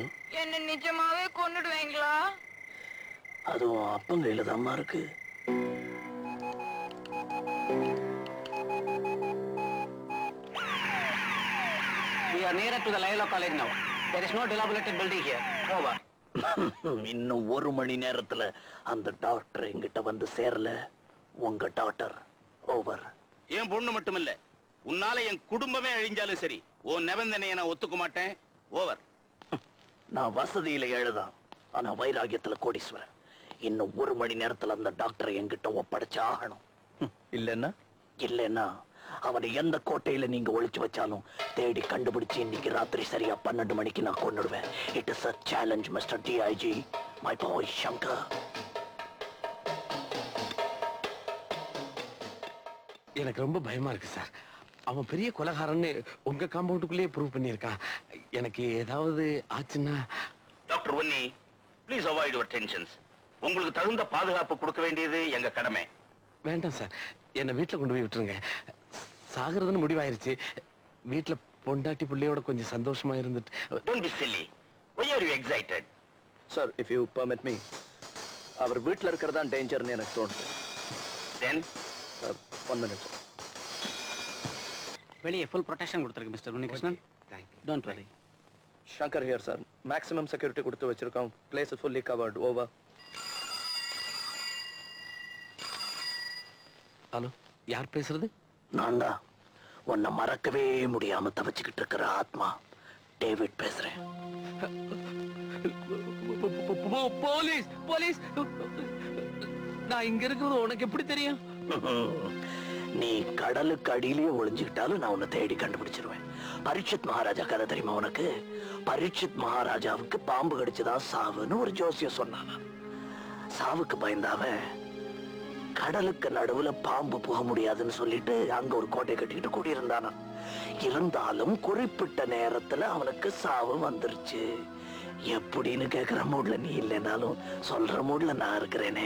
என்ன நிஜமாவே கொன்னுடுவீங்களா அதுவும் அப்பங்கையில தாம்மா இருக்கு We are nearer to the Loyola College now. There is no dilapidated building here. Over. இன்னும் ஒரு மணி நேரத்துல அந்த டாக்டர் எங்கிட்ட வந்து சேரல உங்க டாக்டர் ஓவர் என் பொண்ணு மட்டுமில்ல உன்னால என் குடும்பமே அழிஞ்சாலும் சரி உன் நிபந்தனையை நான் ஒத்துக்க மாட்டேன் ஓவர் நான் வசதியில எழுதான் ஆனா வைராகியத்துல கோடீஸ்வரன் இன்னும் ஒரு மணி நேரத்துல அந்த டாக்டரை என்கிட்ட ஒப்படைச்சு ஆகணும் இல்லைன்னா இல்லைன்னா அவனை எந்த கோட்டையில நீங்க ஒளிச்சு வச்சாலும் தேடி கண்டுபிடிச்சு இன்னைக்கு ராத்திரி சரியா பன்னெண்டு மணிக்கு நான் கொன்னுடுவேன் it is a challenge mister DIG my boy Shankar எனக்கு ரொம்ப பயமா இருக்கு சார் அவன் பெரிய கொலகாரன்னு உங்க காம்பவுண்டுக்குள்ளேயே ப்ரூவ் பண்ணியிருக்கான் எனக்கு ஏதாவது ஆச்சுன்னா doctor Unni please avoid your tensions உங்களுக்கு தகுந்த பாதுகாப்பு கொடுக்க வேண்டியது எங்க கடமை வேண்டாம் சார் என்னை வீட்டில் கொண்டு போய் விட்டுருங்க சாகிறதுன்னு முடிவாயிருச்சு வீட்டில் பொண்டாட்டி பிள்ளையோட கொஞ்சம் சந்தோஷமா இருந்துட்டு don't be silly why are you excited sir if you permit me அவர் வீட்டில் இருக்கிறதா டேஞ்சர்னு எனக்கு தோணுது then ஒன் மினிட் வெளியே ஃபுல் ப்ரொடெக்ஷன் கொடுத்துருக்கு mister Unnikrishnan don't worry Shankar here sir maximum security கொடுத்து வச்சிருக்கோம் place fully covered over hello யார் பேசுறது நான் தான் உன்னை மறக்கவே முடியாம தவிச்சுக்கிட்டு இருக்கிற ஆத்மா டேவிட் பேசுறேன் போலீஸ் போலீஸ் நான் இங்க இருக்கிறது உனக்கு எப்படி தெரியும் நீ கடலுக்கு அடியிலேயே ஒளிஞ்சுக்கிட்டாலும் நான் உன்னை தேடி கண்டுபிடிச்சிருவேன் பரீட்சித் மகாராஜா கதை தெரியுமா உனக்கு பரீட்சித் மகாராஜாவுக்கு பாம்பு கடிச்சுதான் சாவுன்னு ஒரு ஜோசியம் சொன்னான் சாவுக்கு பயந்தாவன் கடலுக்கு நடுவுல பாம்பு போக முடியாதுன்னு சொல்லிட்டு அங்க ஒரு கோட்டை கட்டிக்கிட்டு குடியிருந்தானா இருந்தாலும் குறிப்பிட்ட நேரத்துல அவனுக்கு சாவு வந்துருச்சு எப்படின்னு கேக்குற மூட்ல நீ இல்லைனாலும் சொல்ற மூட்ல நான் இருக்கிறேனே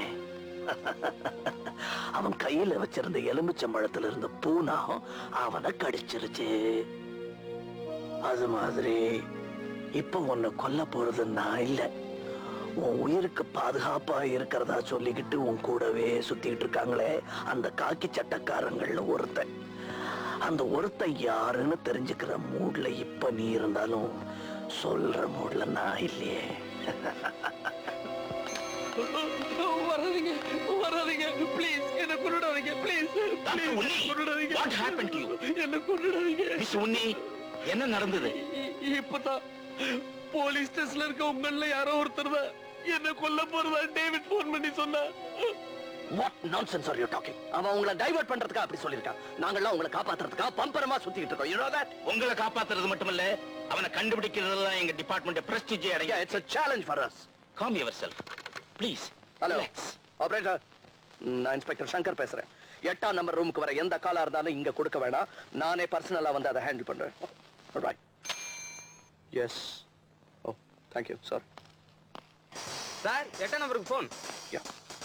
அவன் கையில வச்சிருந்த எலுமிச்சம்பழத்துல இருந்த பூனாகம் அவனை கடிச்சிருச்சு அது மாதிரி இப்ப உன்னை கொல்ல போறது நான் இல்ல உன் உயிருக்கு பாதுகாப்பா இருக்கிறதா சொல்லிக்கிட்டு உன் கூடவே சுத்திட்டு இருக்காங்களே அந்த காக்கி சட்டக்காரங்கள்ல ஒருத்தன் அந்த ஒருத்தன் யாருன்னு தெரிஞ்சுக்கிற மூட்ல இப்ப நீ இருந்தாலும் சொல்ற மூட்ல நான் இல்லையே வராதீங்க வராதீங்க ப்ளீஸ் என்ன கொண்டுடாதீங்க please Dr. Unni, what happened to you? என்ன கொண்டுடாதீங்க மிஸ் உன்னி என்ன நடந்தது இ- இப்பதான் போலீஸ் ஸ்டேஷன்ல இருக்க உங்கள யாரோ ஒருத்தர் தான் என்ன கொல்ல போறதா டேவிட் போன் பண்ணி சொன்னா what nonsense are you talking அவன் உங்களை டைவர்ட் பண்றதுக்கா அப்படி சொல்லிருக்கான் நாங்கெல்லாம் உங்களை காப்பாத்துறதுக்கா பம்பரமா சுத்திட்டு இருக்கோம் யூ நோ தட் உங்களை காப்பாத்துறது மட்டுமல்ல அவனை கண்டுபிடிக்கிறது தான் எங்க டிபார்ட்மெண்ட் பிரஸ்டிஜ் அடைய yeah it's a challenge for us calm yourself please hello operator நான் இன்ஸ்பெக்டர் சங்கர் பேசுறேன் எட்டாம் நம்பர் ரூமுக்கு வர எந்த காலா இருந்தாலும் இங்க கொடுக்க வேணாம் நானே பர்சனலா வந்து அதை ஹேண்டில் பண்றேன் right yes oh thank you sir sir எட்டாம் நம்பருக்கு phone yeah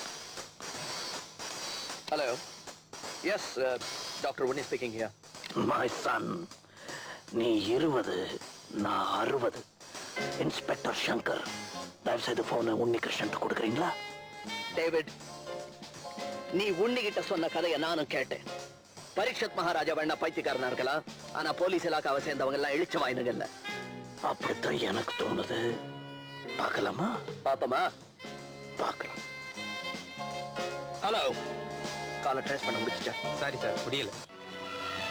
hello yes doctor Unni speaking here my son நீ இருபது நான் அறுபது இன்ஸ்பெக்டர் சங்கர் தயவு செய்து போனை உன்னி கிருஷ்ணன் கொடுக்குறீங்களா டேவிட் நீ உன்னிகிட்ட சொன்ன கதையை நானும் கேட்டேன் பரீட்சத் மகாராஜா வேணா பைத்தியக்காரனா இருக்கலாம் ஆனா போலீஸ் இலாக்காவை சேர்ந்தவங்க எல்லாம் இழிச்ச வாயினுங்கல்ல அப்படித்தான் எனக்கு தோணுது பார்க்கலாமா பாப்பமா பார்க்கலாம் ஹலோ காலை ட்ரேஸ் பண்ண முடிச்சிட்டேன் சாரி சார் முடியல